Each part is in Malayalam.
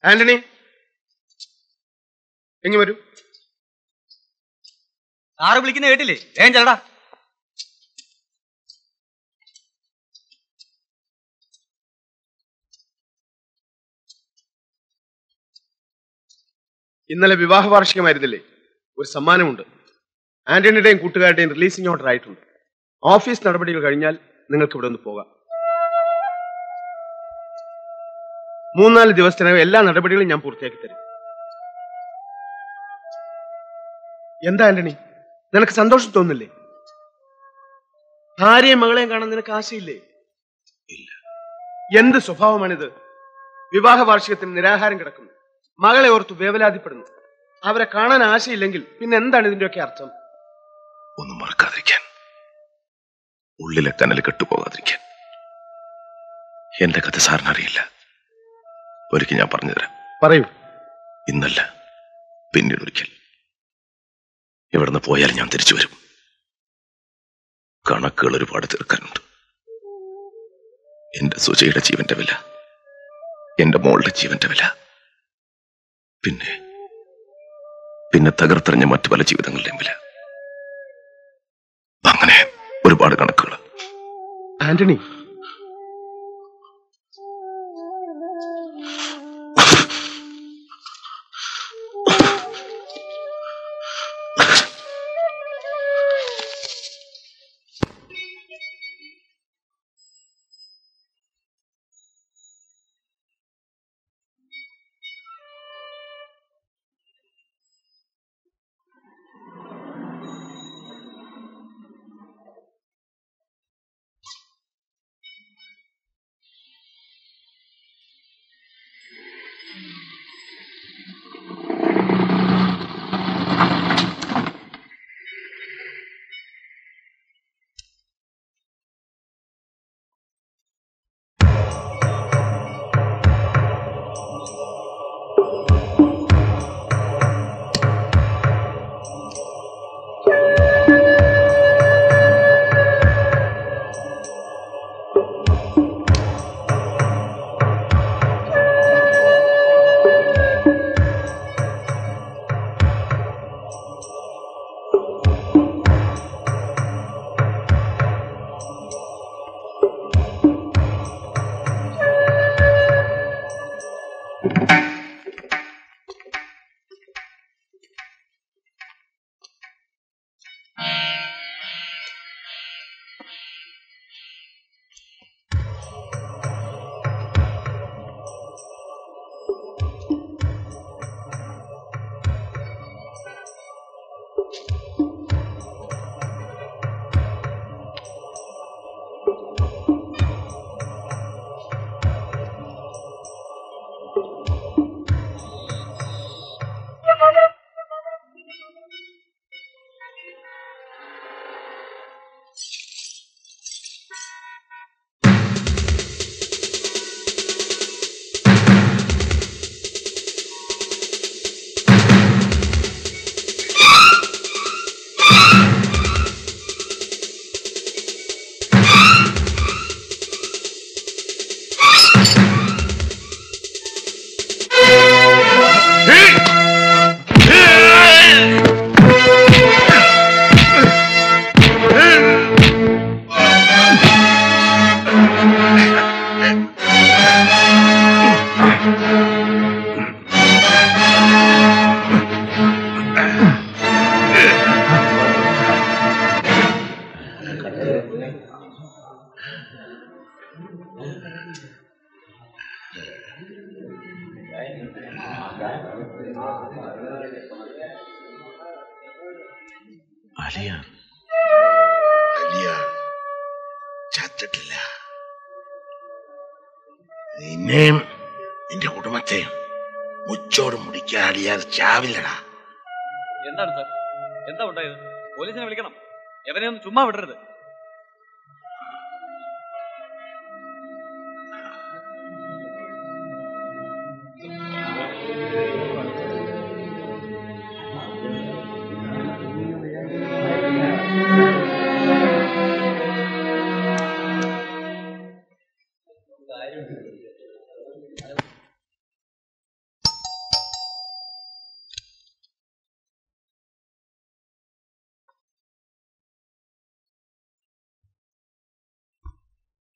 ആന്റണി എങ്ങി വരൂ സാറ് വിളിക്കുന്ന കേട്ടില്ലേ വേഗം ചേട്ടാ ഇന്നലെ വിവാഹ വാർഷികമായിരുന്നില്ലേ ഒരു സമ്മാനമുണ്ട് ആന്റണിയുടെയും കൂട്ടുകാരുടെയും റിലീസിംഗ് ഓർഡർ ആയിട്ടുണ്ട് ഓഫീസ് നടപടികൾ കഴിഞ്ഞാൽ നിങ്ങൾക്ക് ഇവിടെ ഒന്ന് പോകാം മൂന്നാല് ദിവസത്തിനകം എല്ലാ നടപടികളും ഞാൻ പൂർത്തിയാക്കി തരും എന്താ ആന്റണി നിനക്ക് സന്തോഷം തോന്നില്ലേ ഭാര്യയും മകളെയും കാണാൻ നിനക്ക് ആശയില്ലേ ഇല്ല എന്ത് സ്വഭാവമാണിത് വിവാഹ വാർഷികത്തിന് നിരാഹാരം കിടക്കുന്നു മകളെ ഓർത്ത് വേവലാതിപ്പെടുന്നു അവരെ കാണാൻ ആശയില്ലെങ്കിൽ പിന്നെ എന്താണ് ഇതിന്റെയൊക്കെ അർത്ഥം ഒന്നും മറക്കാതിരിക്കാൻ ഉള്ളിലെ കനൽ കെട്ടുപോകാതിരിക്കാൻ എന്റെ കഥ സാറിന് അറിയില്ല ഒരിക്കൽ ഞാൻ പറഞ്ഞുതരാം പറയൂ ഇന്നല്ല പിന്നീട് ഒരിക്കൽ ഇവിടുന്ന് പോയാൽ ഞാൻ തിരിച്ചു വരും കണക്കുകൾ ഒരുപാട് തീർക്കാനുണ്ട് എന്റെ സുജയുടെ ജീവന്റെ വില എന്റെ മോളുടെ ജീവന്റെ വില പിന്നെ പിന്നെ തകർത്തെറിഞ്ഞ മറ്റു പല ജീവിതങ്ങളുടെയും വില അങ്ങനെ ഒരുപാട് കണക്കുകൾ ആന്റണി അലിയ അലിയ ചത്തിട്ടില്ല നിന്നെയും നിന്റെ കുടുംബത്തെയും മുച്ചോട് മുടിക്കാൻ അലിയാതെ ചാവില്ലടാ എന്താണ് സാർ എന്താ ഉണ്ടായത് പോലീസിനെ വിളിക്കണം എവനെയൊന്നും ചുമ്മാ വിടരുത്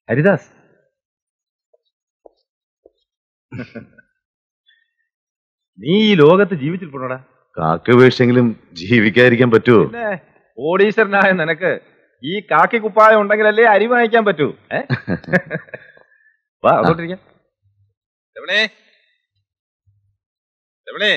ഹരിദാസ് നീ ഈ ലോകത്ത് ജീവിച്ചിരിപ്പുണ്ടോടാ കാക്ക വീഴ്ചെങ്കിലും ജീവിക്കാതിരിക്കാൻ പറ്റുമോ പിന്നെ കോടീശ്വരനായ നിനക്ക് ഈ കാക്കി കുപ്പായം ഉണ്ടെങ്കിലല്ലേ അരി വാങ്ങിക്കാൻ പറ്റൂ ഏ വാ അതോട്ടിരിക്കാം രമണേ രമണേ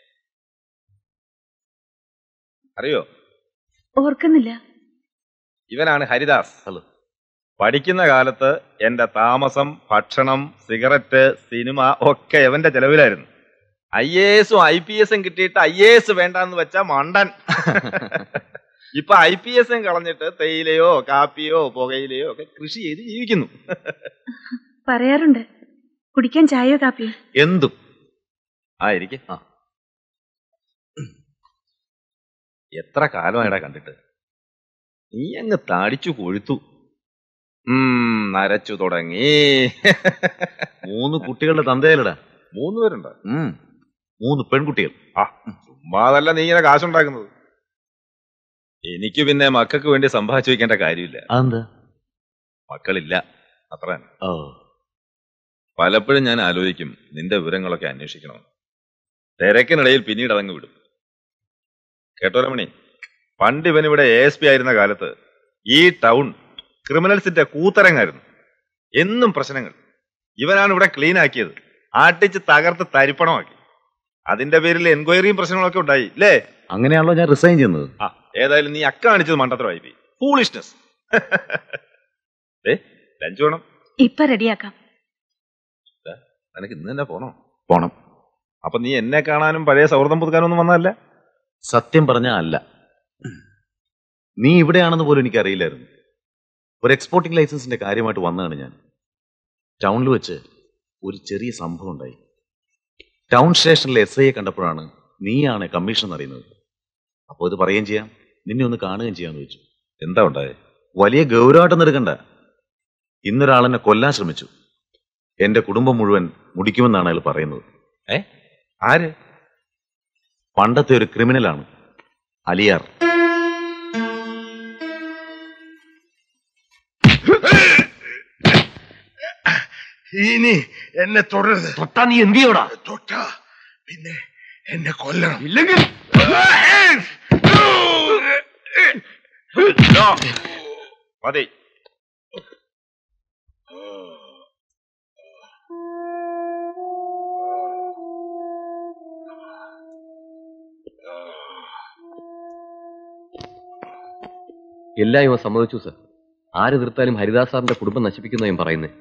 അറിയോ ഓർക്കുന്നില്ല ഇവനാണ് ഹരിദാസ് ഹലോ. പഠിക്കുന്ന കാലത്ത് എന്റെ താമസം ഭക്ഷണം സിഗരറ്റ് സിനിമ ഒക്കെ എവന്റെ ചെലവിലായിരുന്നു ഐ എ എസും ഐ പി എസും കിട്ടിയിട്ട് ഐ എ എസ് വേണ്ടെന്ന് വെച്ച മണ്ടൻ ഇപ്പൊ ഐ പി എസും കളഞ്ഞിട്ട് തേയിലയോ കാപ്പിയോ പുകയിലയോ ഒക്കെ കൃഷി ചെയ്ത് ജീവിക്കുന്നു പറയാറുണ്ട് കുടിക്കാൻ ചായയോ കാപ്പിയോ എന്തും ആയിരിക്കും എത്ര കാലമായിടാ കണ്ടിട്ട് നീ അങ്ങ് താടിച്ചു കൊഴുത്തു ഉം നരച്ചു തുടങ്ങി മൂന്ന് കുട്ടികളുടെ തന്തയിലടാ മൂന്ന് പേരുണ്ടോ ഉം മൂന്ന് പെൺകുട്ടികൾ ആ ചുമ്മാതല്ല നീ ഇങ്ങനെ കാശുണ്ടാക്കുന്നത് എനിക്ക് പിന്നെ മക്കൾക്ക് വേണ്ടി സമ്പാദിച്ചു വെക്കേണ്ട കാര്യമില്ല അതെന്താ മക്കളില്ല അത്ര തന്നെ. ഓ പലപ്പോഴും ഞാൻ ആലോചിക്കും നിന്റെ വിവരങ്ങളൊക്കെ അന്വേഷിക്കണം തിരക്കിനിടയിൽ പിന്നീട് അതങ്ങ് വിടും കേട്ടോ രമണി പണ്ട് ഇവൻ ഇവിടെ എ എസ് പി ആയിരുന്ന കാലത്ത് ഈ ടൗൺ ക്രിമിനൽസിന്റെ കൂത്തരങ്ങായിരുന്നു എന്നും പ്രശ്നങ്ങൾ ഇവനാണ് ഇവിടെ ക്ലീൻ ആക്കിയത് ആട്ടിച്ച് തകർത്ത് തരിപ്പണമാക്കി അതിന്റെ പേരിൽ എൻക്വയറിയും പ്രശ്നങ്ങളൊക്കെ ഉണ്ടായി അല്ലേ അങ്ങനെയാണല്ലോ ഞാൻ റിസൈൻ ചെയ്യുന്നത് ആ ഏതായാലും നീ അക്ക കാണിച്ചത് മണ്ടത്തരമായി പോയി ഫൂളിഷ്നെസ് ഏ ലഞ്ച് വേണം ഇപ്പൊ റെഡിയാക്കാം നിനക്ക് ഇന്ന് തന്നെ പോണോ പോണം അപ്പൊ നീ എന്നെ കാണാനും പഴയ സൗഹൃദം പുതുക്കാനും ഒന്നും വന്നതല്ല സത്യം പറഞ്ഞ അല്ല നീ ഇവിടെയാണെന്ന് പോലും എനിക്ക് അറിയില്ലായിരുന്നു ഒരു എക്സ്പോർട്ടിംഗ് ലൈസൻസിന്റെ കാര്യമായിട്ട് വന്നതാണ് ഞാൻ ടൗണിൽ വെച്ച് ഒരു ചെറിയ സംഭവം ഉണ്ടായി ടൗൺ സ്റ്റേഷനിലെ എസ് ഐയെ കണ്ടപ്പോഴാണ് നീയാണ് കമ്മീഷൻ അറിയുന്നത് അപ്പോൾ ഇത് പറയുകയും ചെയ്യാം നിന്നെ ഒന്ന് കാണുകയും ചെയ്യാന്ന് വെച്ചു എന്താ ഉണ്ടായേ വലിയ ഗൗരവമായിട്ടൊന്നും എടുക്കണ്ട ഇന്നൊരാളെന്നെ കൊല്ലാൻ ശ്രമിച്ചു എന്റെ കുടുംബം മുഴുവൻ മുടിക്കുമെന്നാണ് അയാൾ പറയുന്നത് ആര് പണ്ടത്തെ ഒരു ക്രിമിനലാണ് അലിയാർ ഇനി എന്നെ തുടരുത് തൊട്ടാ നീ എന്ത് ചെയ്യോടാ തൊട്ട പിന്നെ എന്നെ കൊല്ലണം ഇല്ലെങ്കിൽ മതി എല്ലാം ഇവ സമ്മതിച്ചു സർ ആര് തീർത്താലും ഹരിദാസ് സാറിന്റെ കുടുംബം നശിപ്പിക്കുന്ന ഞാൻ പറയുന്നത്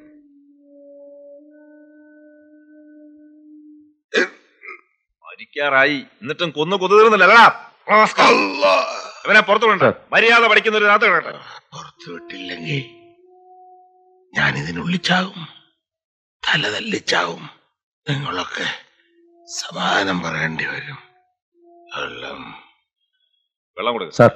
മരിക്കാറായി എന്നിട്ടും കൊന്നു കൊതു തീർന്നില്ലടാ അവനെ പുറത്തു വിടണ്ട മര്യാദ പഠിക്കുന്ന ഒരു നാത്ത് കേട്ടെ പുറത്തു വിട്ടില്ലെങ്കിൽ ഞാൻ ഇതിനുള്ളിൽ ചാകും തല തല്ലിച്ചാവും നിങ്ങളൊക്കെ സമാധാനം പറയേണ്ടി വരും വെള്ളം വെള്ളം കൊടുക്ക സാർ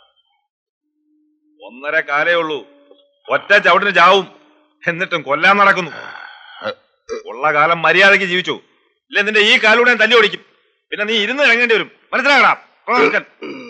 ഒന്നര കാലേ ഉള്ളൂ ഒറ്റ ചവിട്ടിന് ചാവും എന്നിട്ടും കൊല്ലാൻ നടക്കുന്നു ഉള്ള കാലം മര്യാദയ്ക്ക് ജീവിച്ചു ഇല്ല നിന്റെ ഈ കാലൂടെ ഞാൻ തല്ലി ഓടിക്കും പിന്നെ നീ ഇരുന്ന് ഇറങ്ങേണ്ടി വരും മനസ്സിലാകടാ റാസ്കൽ.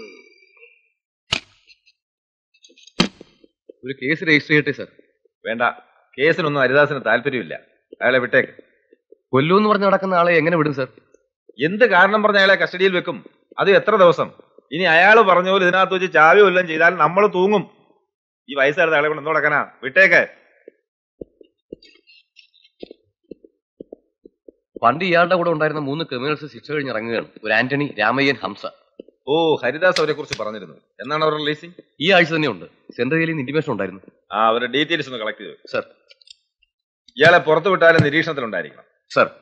ഒരു കേസ് രജിസ്റ്റർ ചെയ്യട്ടെ സാർ വേണ്ട കേസിനൊന്നും ഹരിദാസിന് താല്പര്യമില്ല അയാളെ വിട്ടേക്ക് കൊല്ലൂന്ന് പറഞ്ഞ് നടക്കുന്ന ആളെ എങ്ങനെ വിടും സാർ എന്ത് കാരണം പറഞ്ഞ അയാളെ കസ്റ്റഡിയിൽ വെക്കും അത് എത്ര ദിവസം ഇനി അയാൾ പറഞ്ഞ പോലെ ഇതിനകത്ത് വെച്ച് ചാവി വല്ലതും ചെയ്താൽ നമ്മൾ തൂങ്ങും ഈ വയസ്സായിരുന്ന അയാളെ കൊണ്ട് എന്ത് നടക്കാനാ വിട്ടേക്ക് പണ്ട് ഇയാളുടെ കൂടെ ഉണ്ടായിരുന്ന മൂന്ന് ക്രിമിനൽസ് ശിക്ഷ കഴിഞ്ഞ് ഇറങ്ങുകയാണ് ഒരു ആന്റണി രാമയ്യൻ ഹംസ ഓ ഹരിദാസ് അവരെ കുറിച്ച് പറഞ്ഞിരുന്നു എന്നാണ് അവർ റിലീസിംഗ് ഈ ആഴ്ച തന്നെ ഉണ്ട് സെൻട്രൽ ജയിലിൽ നിന്ന് ഇന്റിമേഷൻ ഉണ്ടായിരുന്നു ആ അവരുടെ ഡീറ്റെയിൽസ് ഒന്ന് കളക്ട് ചെയ്തു സർ ഇയാളെ പുറത്തു വിട്ടാലും നിരീക്ഷണത്തിലുണ്ടായിരിക്കണം സർ